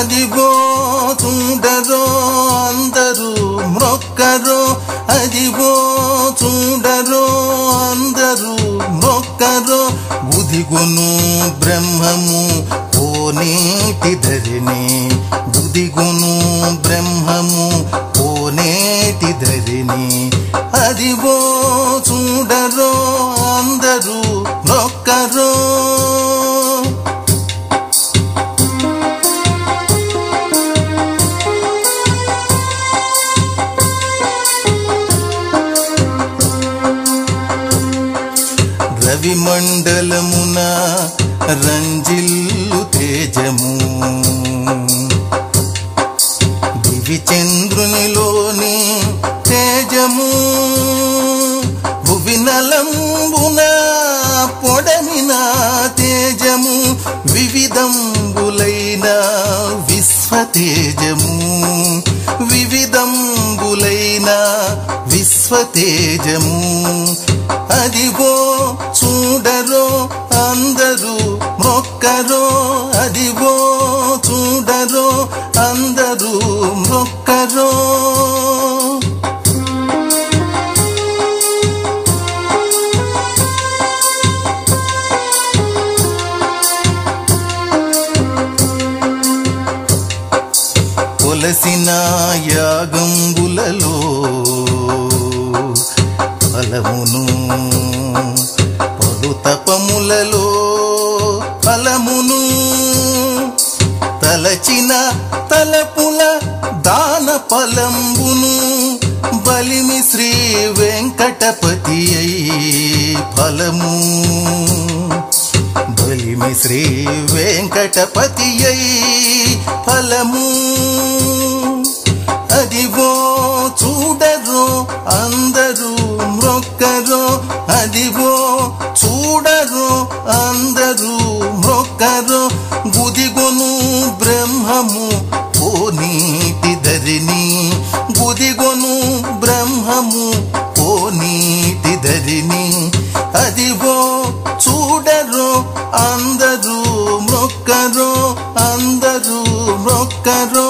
అదిగో చూడరో అందరూ మొక్కరో అదిగో చూడరో అందరూ మొక్కరో గుదిగును బ్రహ్మము కోనేటి ధరిణి గుదిగును బ్రహ్మము కోనేటి ధరిణి అదిగో చూడరో అందరూ మొక్కరో రవి మండలమున రంజిల్లు తేజము దివి చంద్రునిలోని తేజము భువి నలంబున పొడమిన తేజము వివిధంబులైన విశ్వతేజము వివిధంబులైన విశ్వతేజము అదిగో చూడరో అందరూ మొక్కరో అదిగో చూడరో అందరూ మొక్కరో కొలసిన యాగంబులలో ఫలమును పడు తపములలో ఫలమును తలచిన తలపుల దాన ఫలంబును బలిమి శ్రీ వెంకటపతి అయి ఫలము బలిమి శ్రీ వెంకటపతి అయి ఫలము అదిగో చూడరో అందరూ మొక్కరో అదిగో చూడరో అందరూ మొక్కరో గుదిగొను బ్రహ్మము ఓ నీటి ధరిని గుదిగొను బ్రహ్మము ఓ నీటి ధరిని అదిగో చూడరో అందరూ మొక్కరో అందరూ మొక్కరో